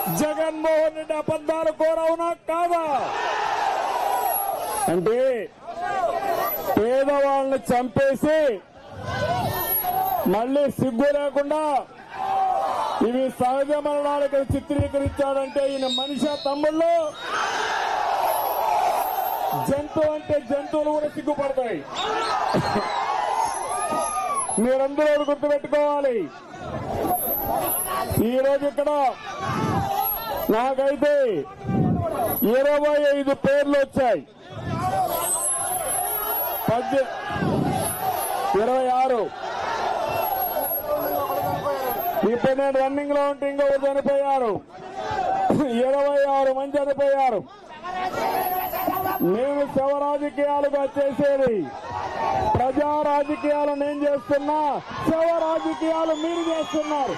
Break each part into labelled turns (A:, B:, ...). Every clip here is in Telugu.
A: జగన్మోహన్ రెడ్డి అబద్దాలు కోరవునా కాదా అంటే పేదవాళ్ళని చంపేసి మళ్ళీ సిగ్గు లేకుండా ఇవి సహజ మరణాలకు చిత్రీకరించాడంటే ఈయన మనిషి తమ్ముళ్ళు జంతువు అంటే జంతువులు కూడా సిగ్గుపడతాయి మీరందరూ ఒకటి గుర్తుపెట్టుకోవాలి ఈ రోజు ఇక్కడ నాకైతే ఇరవై ఐదు పేర్లు వచ్చాయి పద్దె ఇరవై ఆరు ఇప్పుడు నేను రన్నింగ్ లో ఉంటే ఇంకొకరు చనిపోయారు ఇరవై ఆరు మంది చనిపోయారు నేను శవ రాజకీయాలుగా చేసేది ప్రజా రాజకీయాలు నేను చేస్తున్నా శవ రాజకీయాలు మీరు చేస్తున్నారు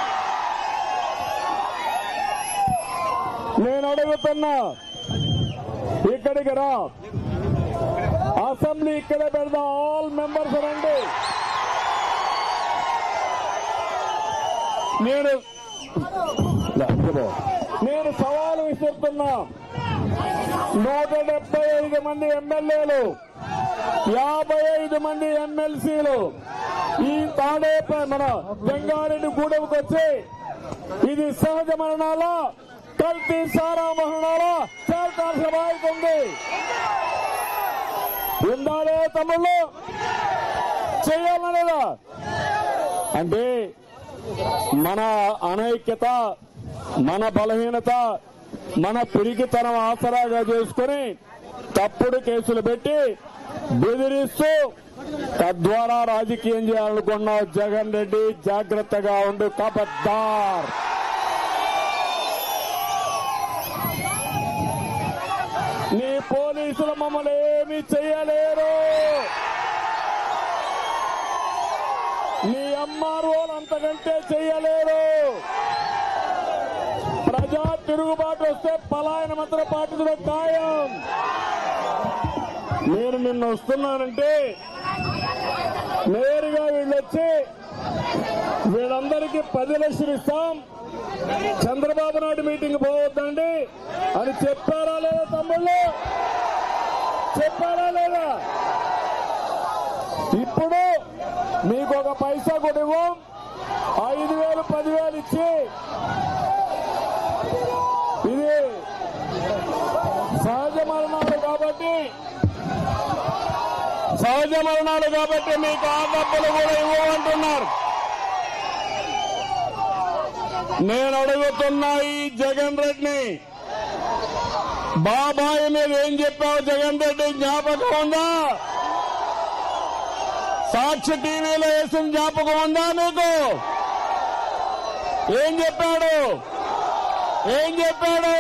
A: నేను అడుగుతున్నా ఇక్కడికి రా అసెంబ్లీ ఇక్కడే పెడదాం ఆల్ మెంబర్స్ రండి నేను నేను సవాలు విసురుతున్నా నూట డెబ్బై ఐదు మంది ఎమ్మెల్యేలు యాభై ఐదు మంది ఎమ్మెల్సీలు ఈ తాడేపై మన జంగారెడ్డి గూడెంకి వచ్చి ఇది సహజ మరణాల కల్తీ సారా మరణాల చేల్చాల్సిన బాధ్యత ఉంది ఉండాలే తమ్ముళ్ళు చేయాలనేదా అంటే మన అనైక్యత మన బలహీనత మన పిరికితనం ఆసరాగా చేసుకుని తప్పుడు కేసులు పెట్టి బెదిరిస్తూ తద్వారా రాజకీయం చేయాలనుకున్న జగన్ రెడ్డి జాగ్రత్తగా ఉండు కబద్దార్ నీ పోలీసులు మమ్మల్ని ఏమీ చేయలేరు నీ ఎంఆర్ఓలు అంతకంటే చెయ్యలేరు ప్రజా తిరుగుబాటు వస్తే పలాయన మంత్ర పాటించడం ఖాయం నేను నిన్న వస్తున్నానంటే నేరుగా వీళ్ళొచ్చి వీళ్ళందరికీ పది లక్షలు ఇస్తాం చంద్రబాబు నాయుడు మీటింగ్ పోవద్దండి అని చెప్పారా లేదా తమ్ముళ్ళు చెప్పారా లేదా ఇప్పుడు మీకు ఒక పైసా కూడా ఇవ్వం ఐదు వేలు పదివేలు ఇచ్చి ఇది సహజ మరణాలు కాబట్టి సహజ మరణాలు కాబట్టి మీకు ఆ డబ్బులు కూడా ఇవ్వమంటున్నారు నేను అడుగుతున్నా ఈ జగన్ రెడ్డిని బాబాయ్ మీద ఏం చెప్పావు జగన్ రెడ్డి జ్ఞాపకం ఉందా సాక్షి టీవీలో వేసిన జ్ఞాపకం ఉందా మీకు ఏం చెప్పాడు ఏం చెప్పాడు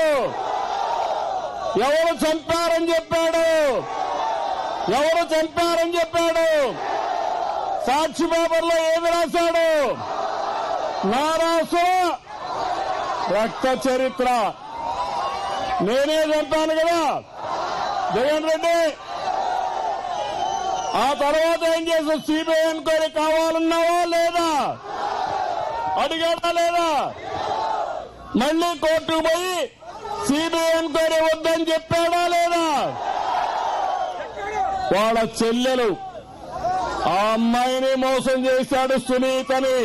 A: ఎవరు చంపారని చెప్పాడు ఎవరు చంపారని చెప్పాడు సాక్షి పేపర్లో ఏమి రాశాడు నారాసు రక్త చరిత్ర నేనే చంపాను కదా జగన్ రెడ్డి ఆ తర్వాత ఏం చేసావు సిబిఐ ఎంక్వైరీ కావాలన్నావా లేదా అడిగాడా లేదా మళ్ళీ కోర్టుకు పోయి సిబిఐ ఎంక్వైరీ వద్దని చెప్పాడా లేదా వాళ్ళ చెల్లెలు ఆ అమ్మాయిని మోసం చేశాడు సునీతని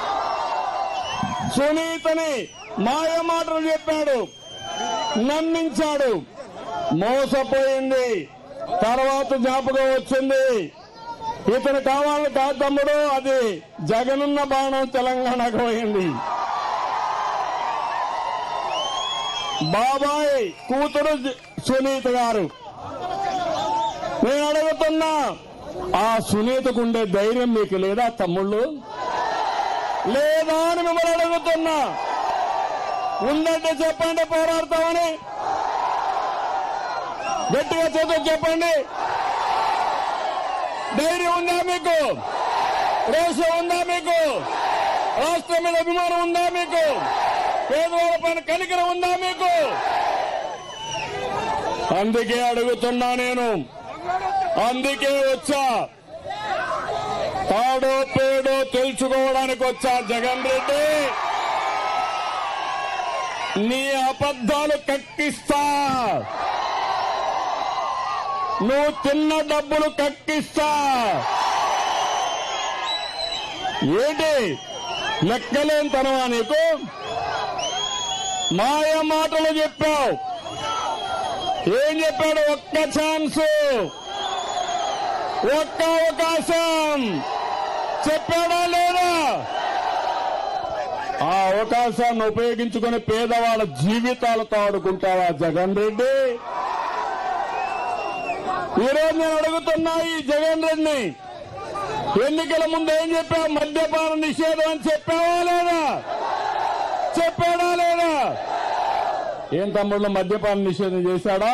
A: సునీతని మాయ మాటలు చెప్పాడు నమ్మించాడు మోసపోయింది తర్వాత జ్ఞాపకం వచ్చింది ఇతను కావాలి కాదు తమ్ముడు అది జగనున్న బాణం తెలంగాణకు పోయింది బాబాయ్ కూతురు జ- సునీత గారు నేను అడుగుతున్నా ఆ సునీతకు ఉండే ధైర్యం మీకు లేదా తమ్ముళ్ళు లేదా అని మిమ్మల్ని అడుగుతున్నా ఉందంటే చెప్పండి పోరాడతామని గట్టిగా చదువు చెప్పండి ధైర్యం ఉందా మీకు రోషం ఉందా మీకు రాష్ట్రం మీద అభిమానం ఉందా మీకు పేదవాళ్ళ పైన కనికరం ఉందా మీకు అందుకే అడుగుతున్నా నేను అందుకే వచ్చా తాడో పేడో తెలుసుకోవడానికి వచ్చా జగన్ రెడ్డి నీ అబద్ధాలు కక్కిస్తా నువ్వు తిన్న డబ్బులు కక్కిస్తా ఏంటి లెక్కలేని తనవా నీకు మాయ మాటలు చెప్పావు ఏం చెప్పాడు ఒక్క ఛాన్స్ ఒక్క అవకాశం చెప్పాడా లేదా ఆ అవకాశాన్ని ఉపయోగించుకుని పేదవాళ్ళ జీవితాలతో ఆడుకుంటావా జగన్ రెడ్డి ఈరోజు నేను అడుగుతున్నా ఈ జగన్ రెడ్డిని ఎన్నికల ముందు ఏం చెప్పావు మద్యపాన నిషేధం అని చెప్పావా లేదా చెప్పాడా లేదా ఏం తమ్ముళ్ళు మద్యపాన నిషేధం చేశాడా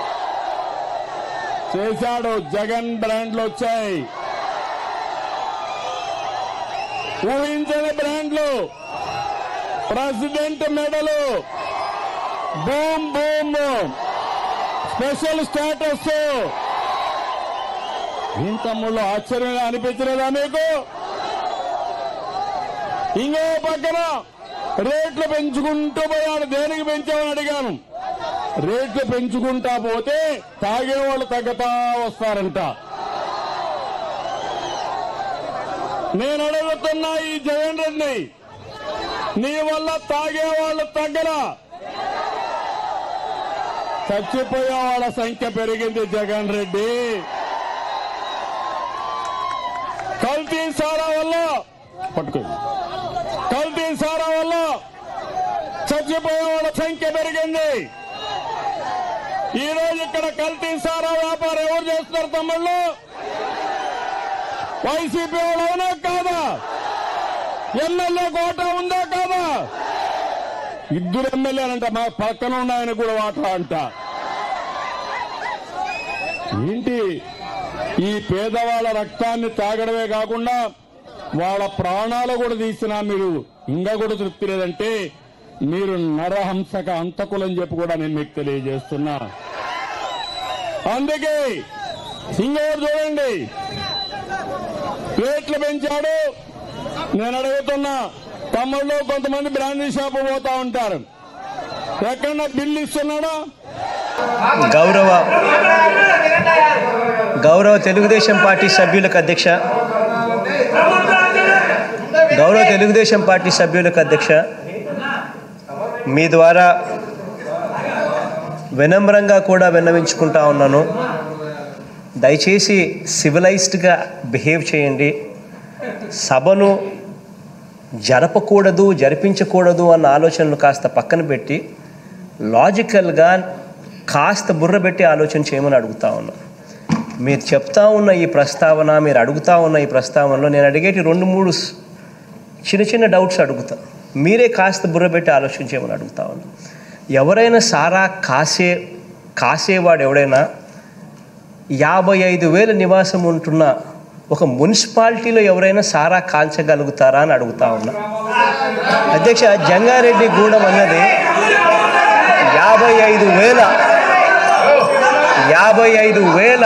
A: చేశాడు జగన్ బ్రాండ్లు వచ్చాయి ఊహించని బ్రాండ్లు ప్రెసిడెంట్ మెడలు బూమ్ బూమ్ స్పెషల్ స్టేటస్ ఏం తమ్ముళ్ళు ఆశ్చర్యంగా అనిపించలేదా మీకు ఇంకో పక్కన రేట్లు పెంచుకుంటూ పోయాడు దేనికి పెంచామని అడిగాను రేట్లు పెంచుకుంటా పోతే తాగేవాళ్ళు తగ్గతా వస్తారంట నేను అడుగుతున్నా ఈ జగన్ రెడ్డిని నీ వల్ల తాగేవాళ్ళు తగ్గరా చచ్చిపోయే వాళ్ళ సంఖ్య పెరిగింది జగన్ రెడ్డి కల్తీ సారా వల్ల పట్టుకోండి కల్తీ సారా వల్ల చచ్చిపోయే వాళ్ళ సంఖ్య పెరిగింది ఈ రోజు ఇక్కడ కల్తీ సారా వ్యాపారం ఎవరు చేస్తున్నారు తమ్ముళ్ళు వైసీపీ వాళ్ళు అవునా కాదా ఎమ్మెల్యే కోట ఉందా కాదా ఇద్దరు ఎమ్మెల్యేలంట మా పక్కన ఉన్న ఆయన కూడా వాటా అంట ఏంటి ఈ పేదవాళ్ళ రక్తాన్ని తాగడమే కాకుండా వాళ్ళ ప్రాణాలు కూడా తీసినా మీరు ఇంకా కూడా తృప్తి లేదంటే మీరు నరహంసక అంతకులని చెప్పి కూడా నేను మీకు తెలియజేస్తున్నా అందుకే ఇంకోటి చూడండి రేట్లు పెంచాడు నేను అడుగుతున్నా తమ్ముళ్ళు కొంతమంది బ్రాండీ షాప్ పోతా ఉంటారు ఎక్కడన్నా బిల్లు ఇస్తున్నాడా
B: గౌరవ గౌరవ తెలుగుదేశం పార్టీ సభ్యులకు అధ్యక్ష గౌరవ తెలుగుదేశం పార్టీ సభ్యులకు అధ్యక్ష మీ ద్వారా వినమ్రంగా కూడా విన్నవించుకుంటా ఉన్నాను దయచేసి సివిలైజ్డ్గా బిహేవ్ చేయండి సభను జరపకూడదు జరిపించకూడదు అన్న ఆలోచనలు కాస్త పక్కన పెట్టి లాజికల్గా కాస్త బుర్ర పెట్టి ఆలోచన చేయమని అడుగుతా ఉన్నా మీరు చెప్తా ఉన్న ఈ ప్రస్తావన మీరు అడుగుతా ఉన్న ఈ ప్రస్తావనలో నేను అడిగేటి రెండు మూడు స్- చిన్న చిన్న డౌట్స్ అడుగుతా మీరే కాస్త బుర్ర పెట్టి ఆలోచన చేయమని అడుగుతా ఉన్నా ఎవరైనా సారా కాసే కాసేవాడు ఎవడైనా యాభై ఐదు వేల నివాసం ఉంటున్న ఒక మున్సిపాలిటీలో ఎవరైనా సారా కాల్చగలుగుతారా అని అడుగుతా ఉన్నా అధ్యక్ష జంగారెడ్డి గూడెం అన్నది యాభై ఐదు వేల యాభై ఐదు వేల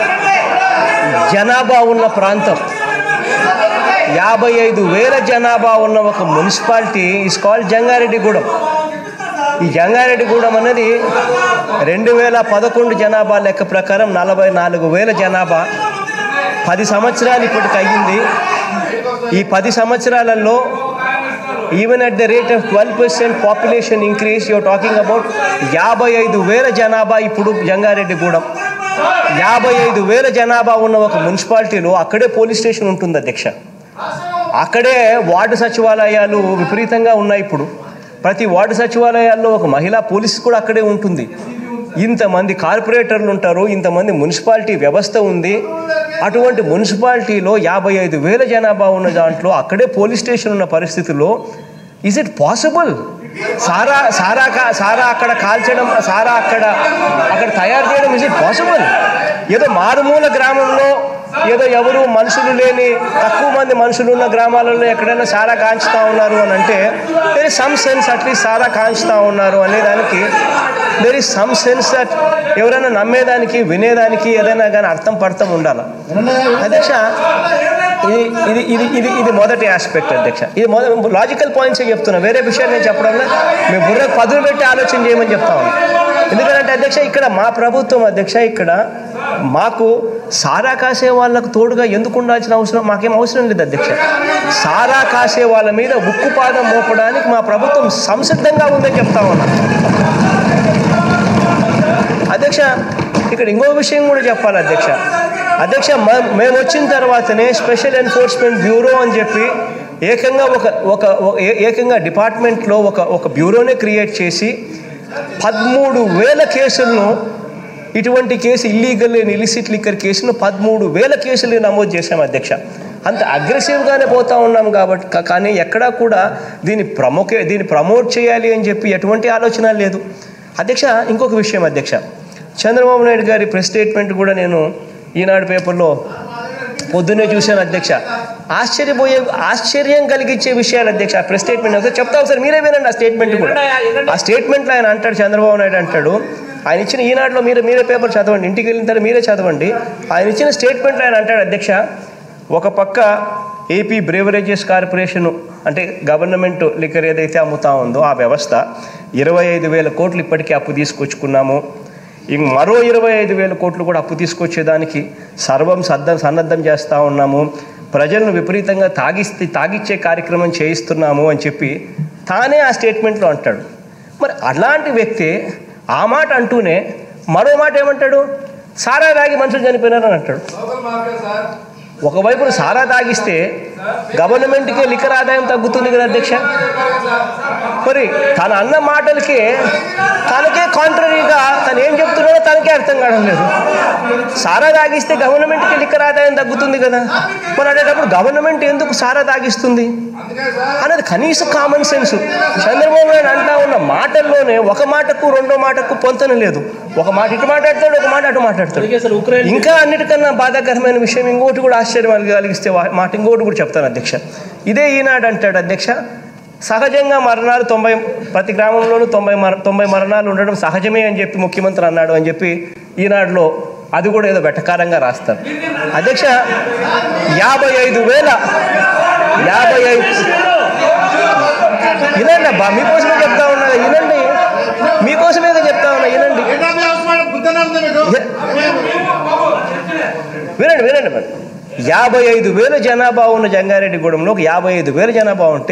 B: జనాభా ఉన్న ప్రాంతం యాభై ఐదు వేల జనాభా ఉన్న ఒక మున్సిపాలిటీ ఇస్ కాల్డ్ జంగారెడ్డిగూడెం ఈ జంగారెడ్డిగూడెం అనేది రెండు వేల పదకొండు జనాభా లెక్క ప్రకారం నలభై నాలుగు వేల జనాభా పది సంవత్సరాలు ఇప్పటికి అయ్యింది ఈ పది సంవత్సరాలలో even at the rate of twelve percent population increase you're talking about యాభై ఐదు వేల జనాభా ఇప్పుడు జంగారెడ్డిగూడెం యాభై ఐదు వేల జనాభా ఉన్న ఒక మున్సిపాలిటీలో అక్కడే పోలీస్ స్టేషన్ ఉంటుంది అధ్యక్ష అక్కడే వార్డు సచివాలయాలు విపరీతంగా ఉన్నాయి ఇప్పుడు ప్రతి వార్డు సచివాలయాల్లో ఒక మహిళా పోలీస్ కూడా అక్కడే ఉంటుంది ఇంతమంది కార్పొరేటర్లు ఉంటారు ఇంతమంది మున్సిపాలిటీ వ్యవస్థ ఉంది అటువంటి మున్సిపాలిటీలో యాభై ఐదు వేల జనాభా ఉన్న దాంట్లో అక్కడే పోలీస్ స్టేషన్ ఉన్న పరిస్థితుల్లో ఈజ్ ఇట్ పాసిబుల్ సారా సారా కా- సారా అక్కడ కాల్చడం సారా అక్కడ అక్కడ తయారు చేయడం ఇజ్ ఇట్ పాసిబుల్ ఏదో మారుమూల గ్రామంలో ఏదో ఎవరు మనుషులు లేని తక్కువ మంది మనుషులు ఉన్న గ్రామాలలో ఎక్కడైనా సారా కాంచుతా ఉన్నారు అని అంటే there is some sense at least సారా కాంచుతా ఉన్నారు అనేదానికి there is some sense that ఎవరైనా నమ్మేదానికి వినేదానికి ఏదైనా కానీ అర్థం పర్థం ఉండాలి అధ్యక్ష ఇది ఇది ఇది ఇది ఇది మొదటి ఆస్పెక్ట్ అధ్యక్ష ఇది మొదటి లాజికల్ పాయింట్స్ చెప్తున్నా వేరే విషయాలు నేను చెప్పడం లేదు. మేము బుర్రకు పదులు పెట్టి ఆలోచన చేయమని చెప్తా ఉన్నాం ఎందుకంటే అధ్యక్ష ఇక్కడ మా ప్రభుత్వం అధ్యక్ష ఇక్కడ మాకు సారా కాసే వాళ్ళకు తోడుగా ఎందుకు ఉండాల్సిన అవసరం మాకేం అవసరం లేదు అధ్యక్ష సారా కాసే వాళ్ళ మీద ఉక్కుపాదం మోపడానికి మా ప్రభుత్వం సంసిద్ధంగా ఉందని చెప్తా ఉన్నాం అధ్యక్ష ఇక్కడ ఇంకో విషయం కూడా చెప్పాలి అధ్యక్ష అధ్యక్ష మ- మేము వచ్చిన తర్వాతనే స్పెషల్ ఎన్ఫోర్స్మెంట్ బ్యూరో అని చెప్పి ఏకంగా ఒక ఒక ఒక- ఏ- ఏకంగా డిపార్ట్మెంట్లో ఒక ఒక బ్యూరోనే క్రియేట్ చేసి పదమూడు వేల కేసులను ఇటువంటి case illegal and illicit liquor కేసును పదమూడు వేల కేసులు నమోదు చేశాం అధ్యక్ష అంత అగ్రెసివ్గానే పోతా ఉన్నాం కాబట్టి కా- కానీ ఎక్కడా కూడా దీన్ని ప్రమోక్ దీన్ని ప్రమోట్ చేయాలి అని చెప్పి ఎటువంటి ఆలోచన లేదు అధ్యక్ష ఇంకొక విషయం అధ్యక్ష చంద్రబాబు నాయుడు గారి ప్రెస్ స్టేట్మెంట్ కూడా నేను ఈనాడు పేపర్లో పొద్దున్నే చూశాను అధ్యక్ష ఆశ్చర్యపోయే ఆశ్చర్యం కలిగించే విషయాలు అధ్యక్ష ఆ ప్రెస్ స్టేట్మెంట్ ఒకసారి చెప్తా ఒకసారి మీరే వినండి ఆ స్టేట్మెంట్ కూడా ఆ స్టేట్మెంట్లో ఆయన అంటాడు చంద్రబాబు నాయుడు అంటాడు ఆయన ఇచ్చిన ఈనాడులో మీరే మీరే పేపర్ చదవండి ఇంటికి వెళ్ళిన తర్వాత మీరే చదవండి ఆయన ఇచ్చిన స్టేట్మెంట్లో ఆయన అంటాడు అధ్యక్ష ఒక పక్క ఏపీ బ్రేవరేజెస్ కార్పొరేషన్ అంటే గవర్నమెంట్ లిక్కర్ ఏదైతే అమ్ముతా ఉందో ఆ వ్యవస్థ ఇరవై ఐదు వేల కోట్లు ఇప్పటికే అప్పు తీసుకొచ్చుకున్నాము ఇంక మరో ఇరవై ఐదు వేల కోట్లు కూడా అప్పు తీసుకొచ్చేదానికి సర్వం సద్దం సన్నద్ధం చేస్తూ ఉన్నాము ప్రజలను విపరీతంగా తాగిస్తే తాగిచ్చే కార్యక్రమం చేయిస్తున్నాము అని చెప్పి తానే ఆ స్టేట్మెంట్లో అంటాడు మరి అలాంటి వ్యక్తి ఆ మాట అంటూనే మరో మాట ఏమంటాడు సారా తాగి మనుషులు చనిపోయినారని అంటాడు ఒకవైపు సారా తాగిస్తే గవర్నమెంట్కి లిక్కర్ ఆదాయం తగ్గుతుంది కదా అధ్యక్ష మరి తన అన్న మాటలకే తనకే కాంట్రరీగా తను ఏం చెప్తున్నాడో తనకే అర్థం కావడం లేదు సారా తాగిస్తే గవర్నమెంట్కి లిక్కర్ ఆదాయం తగ్గుతుంది కదా మరి అనేటప్పుడు గవర్నమెంట్ ఎందుకు సారా తాగిస్తుంది అనేది కనీస కామన్ సెన్స్ చంద్రబాబు నాయుడు అంటా ఉన్న మాటల్లోనే ఒక మాటకు రెండో మాటకు పొంతన లేదు ఒక మాట ఇటు మాట్లాడతాడు ఒక మాట అటు మాట్లాడతాడు ఇంకా అన్నిటికన్నా బాధాకరమైన విషయం ఇంకోటి కూడా ఆశ్చర్యం కలిగిస్తే వా- మాట ఇంకోటి కూడా చెప్తాను అధ్యక్ష ఇదే ఈనాడు అంటాడు అధ్యక్ష సహజంగా మరణాలు తొంభై ప్రతి గ్రామంలోనూ తొంభై మర తొంభై మరణాలు ఉండడం సహజమే అని చెప్పి ముఖ్యమంత్రి అన్నాడు అని చెప్పి ఈనాడులో అది కూడా ఏదో వెటకారంగా రాస్తారు అధ్యక్ష యాభై ఐదు వేల యాభై ఐదు వినండి అబ్బా మీకోసమే చెప్తా ఉన్నా వినండి మీకోసమే చెప్తా ఉన్నా వినండి వినండి వినండి మరి యాభై ఐదు వేల జనాభా ఉన్న జంగారెడ్డిగూడెంలో ఒక యాభై ఐదు వేల జనాభా ఉంటే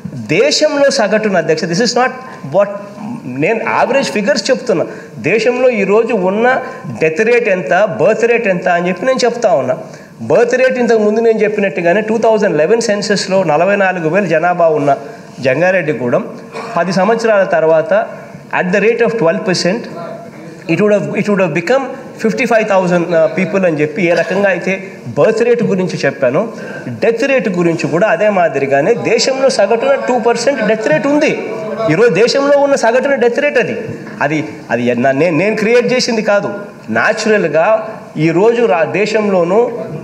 B: దేశంలో సగటున అధ్యక్ష దిస్ ఇస్ నాట్ వాట్ నేను యావరేజ్ ఫిగర్స్ చెప్తున్నా దేశంలో ఈరోజు ఉన్న డెత్ రేట్ ఎంత బర్త్ రేట్ ఎంత అని చెప్పి నేను చెప్తా ఉన్నా బర్త్ రేట్ ఇంతకు ముందు నేను చెప్పినట్టుగానే టూ థౌజండ్ లెవెన్ సెన్సెస్లో నలభై నాలుగు వేల జనాభా ఉన్న జంగారెడ్డిగూడెం పది సంవత్సరాల తర్వాత at the rate of twelve percent it would it would become fifty five thousand people అని చెప్పి ఏ రకంగా అయితే బర్త్ రేట్ గురించి చెప్పాను డెత్ రేట్ గురించి కూడా అదే మాదిరిగానే దేశంలో సగటున టూ పర్సెంట్ డెత్ రేట్ ఉంది ఈరోజు దేశంలో ఉన్న సగటున డెత్ రేట్ అది అది అది నా- నేను నేను క్రియేట్ చేసింది కాదు న్యాచురల్గా ఈరోజు రా దేశంలోనూ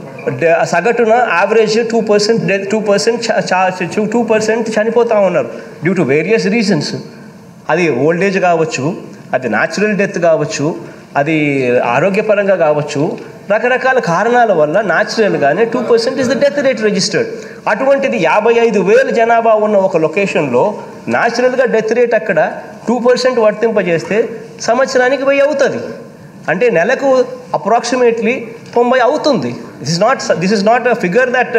B: డ- సగటున average two percent two percent two percent చనిపోతూ ఉన్నారు డ్యూ టు వేరియస్ రీజన్స్ అది ఓల్డ్ ఏజ్ కావచ్చు అది న్యాచురల్ డెత్ కావచ్చు అది ఆరోగ్యపరంగా కావచ్చు రకరకాల కారణాల వల్ల న్యాచురల్గానే two percent is the death rate registered అటువంటిది యాభై ఐదు వేల జనాభా ఉన్న ఒక లొకేషన్లో న్యాచురల్గా డెత్ రేట్ అక్కడ టూ పర్సెంట్ వర్తింపజేస్తే సంవత్సరానికి వెయ్యి అవుతుంది అంటే నెలకు అప్రాక్సిమేట్లీ తొంభై అవుతుంది this is not this is not a figure that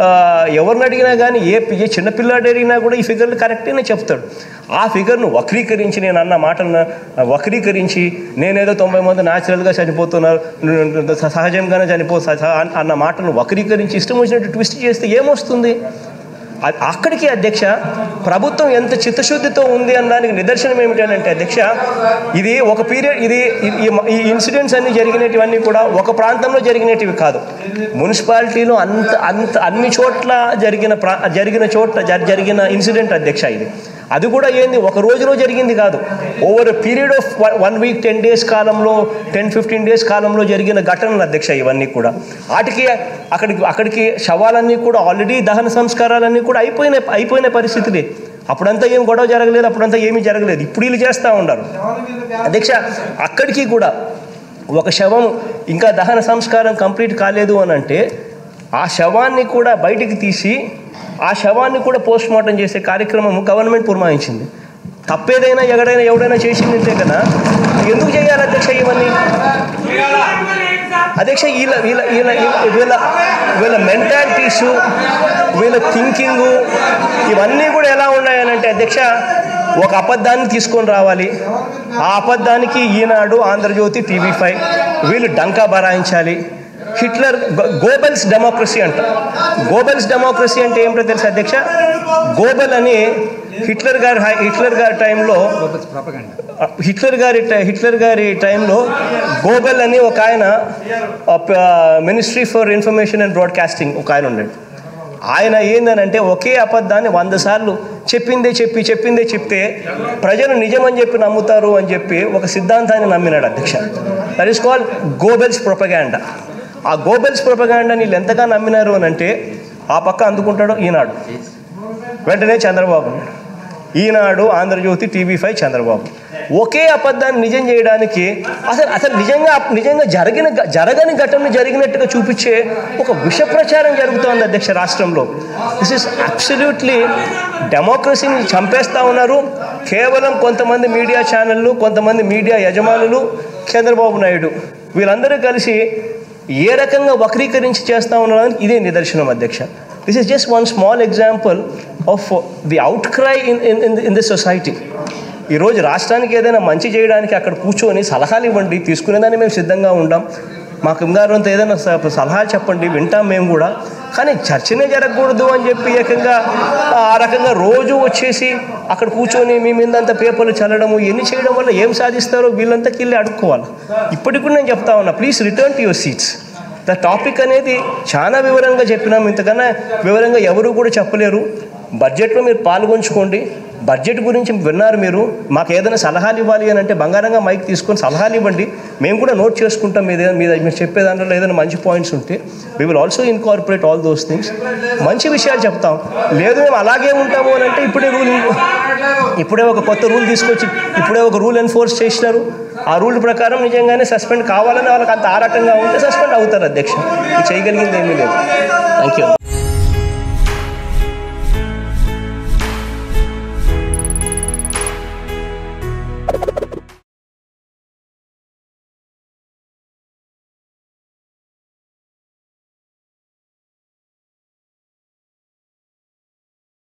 B: ఎవరిని అడిగినా కానీ ఏ ఏ చిన్నపిల్లాడు అడిగినా కూడా ఈ ఫిగర్లు కరెక్టేనే చెప్తాడు ఆ ఫిగర్ను వక్రీకరించి నేను అన్న మాటలను వక్రీకరించి నేనేదో తొంభై మంది న్యాచురల్గా చనిపోతున్నారు స- సహజంగానే చనిపో స- స- అన్న మాటను వక్రీకరించి ఇష్టం వచ్చినట్టు ట్విస్ట్ చేస్తే ఏమొస్తుంది అ- అక్కడికి అధ్యక్ష ప్రభుత్వం ఎంత చిత్తశుద్ధితో ఉంది అనడానికి నిదర్శనం ఏమిటంటే అధ్యక్ష ఇది ఒక పీరియడ్ ఇది ఈ- ఈ- ఈ ఇన్సిడెంట్స్ అన్ని జరిగినటివన్నీ కూడా ఒక ప్రాంతంలో జరిగినటివి కాదు మున్సిపాలిటీలో అంత అంత అన్ని చోట్ల జరిగిన ప్రా జరిగిన చోట్ల జ- జరిగిన ఇన్సిడెంట్ అధ్యక్ష ఇది అది కూడా ఏంది ఒక రోజులో జరిగింది కాదు over period of one week ten days కాలంలో టెన్ ఫిఫ్టీన్ డేస్ కాలంలో జరిగిన ఘటనలు అధ్యక్ష ఇవన్నీ కూడా వాటికి అక్కడికి అక్కడికి శవాలన్నీ కూడా ఆల్రెడీ దహన సంస్కారాలన్నీ కూడా అయిపోయిన అయిపోయిన పరిస్థితులే అప్పుడంతా ఏం గొడవ జరగలేదు అప్పుడంతా ఏమీ జరగలేదు ఇప్పుడు వీళ్ళు చేస్తూ ఉన్నారు అధ్యక్ష అక్కడికి కూడా ఒక శవం ఇంకా దహన సంస్కారం కంప్లీట్ కాలేదు అని అంటే ఆ శవాన్ని కూడా బయటికి తీసి ఆ శవాన్ని కూడా పోస్ట్ మార్టం చేసే కార్యక్రమం గవర్నమెంట్ పురమాయించింది తప్పేదైనా ఎగడైనా ఎవడైనా చేసింది అంతే కదా ఎందుకు చేయాలి అధ్యక్ష ఇవన్నీ అధ్యక్ష వీళ్ళ వీళ్ళ వీళ్ళ వీళ్ళ- వీళ్ళ వీళ్ళ మెంటాలిటీసు వీళ్ళ థింకింగు ఇవన్నీ కూడా ఎలా ఉన్నాయనంటే అధ్యక్ష ఒక అబద్ధాన్ని తీసుకొని రావాలి ఆ అబద్ధానికి ఈనాడు ఆంధ్రజ్యోతి టీవీ ఫైవ్ వీళ్ళు డంకా బరాయించాలి హిట్లర్ గో- గోబెల్స్ డెమోక్రసీ అంట గోబెల్స్ డెమోక్రసీ అంటే ఏమిటో తెలుసు అధ్యక్ష గోబెల్ అని హిట్లర్ గారి హై- హిట్లర్ గారి టైంలో హిట్లర్ గారి టై- హిట్లర్ గారి టైంలో గోబెల్ అని ఒక ఆయన ministry for information and broadcasting ఒక ఆయన ఉండండి ఆయన ఏందనంటే ఒకే అబద్ధాన్ని వంద సార్లు చెప్పిందే చెప్పి చెప్పిందే చెప్తే ప్రజలు నిజమని చెప్పి నమ్ముతారు అని చెప్పి ఒక సిద్ధాంతాన్ని నమ్మినాడు అధ్యక్ష that is called Goebbels propaganda ఆ గోబెల్స్ ప్రొపగాండా వీళ్ళు ఎంతగా నమ్మినారు అని అంటే ఆ పక్క అందుకుంటాడు ఈనాడు వెంటనే చంద్రబాబు నాయుడు. ఈనాడు ఆంధ్రజ్యోతి టీవీ ఫైవ్ చంద్రబాబు ఒకే అబద్ధాన్ని నిజం చేయడానికి అసలు అసలు నిజంగా నిజంగా జరిగిన జరగని ఘటన జరిగినట్టుగా చూపించే ఒక విష ప్రచారం జరుగుతోంది అధ్యక్ష రాష్ట్రంలో దిస్ ఇస్ అబ్సల్యూట్లీ డెమోక్రసీని చంపేస్తా ఉన్నారు కేవలం కొంతమంది మీడియా ఛానళ్ళు కొంతమంది మీడియా యజమానులు చంద్రబాబు నాయుడు వీళ్ళందరూ కలిసి ఏ రకంగా వక్రీకరించి చేస్తా ఉన్నారని ఇదే నిదర్శనం అధ్యక్ష this is just one small example of the outcry in in in this society ఈరోజు రాష్ట్రానికి ఏదైనా మంచి చేయడానికి అక్కడ కూర్చొని సలహాలు ఇవ్వండి తీసుకునేదాన్ని మేము సిద్ధంగా ఉండాం మాకు ఇంగారంత ఏదైనా స- సలహాలు చెప్పండి వింటాం మేము కూడా కానీ చర్చనే జరగకూడదు అని చెప్పి ఏకంగా ఆ రకంగా రోజు వచ్చేసి అక్కడ కూర్చొని మీ మీదంతా పేపర్లు చల్లడము ఇవన్నీ చేయడం వల్ల ఏం సాధిస్తారో వీళ్ళంతా కిల్లి అడుక్కోవాలి ఇప్పటికి కూడా నేను చెప్తా ఉన్నా please return to your seats the topic అనేది చాలా వివరంగా చెప్పినాం ఇంతకన్నా వివరంగా ఎవరు కూడా చెప్పలేరు బడ్జెట్లో మీరు పాల్గొంచుకోండి బడ్జెట్ గురించి విన్నారు మీరు మాకు ఏదైనా సలహాలు ఇవ్వాలి అని అంటే బంగారంగా మైక్ తీసుకొని సలహాలు ఇవ్వండి మేము కూడా నోట్ చేసుకుంటాం మీద మీద మీరు చెప్పే దాంట్లో ఏదైనా మంచి పాయింట్స్ ఉంటే we will also incorporate all those things మంచి విషయాలు చెప్తాం లేదు మేము అలాగే ఉంటాము అని అంటే ఇప్పుడే రూల్ ఇప్పుడే ఒక కొత్త రూల్ తీసుకొచ్చి ఇప్పుడే ఒక రూల్ ఎన్ఫోర్స్ చేసినారు ఆ రూల్ ప్రకారం నిజంగానే సస్పెండ్ కావాలని వాళ్ళకి అంత ఆ రకంగా ఉంటే సస్పెండ్ అవుతారు అధ్యక్ష ఇది చేయగలిగింది ఏమీ లేదు థ్యాంక్ యూ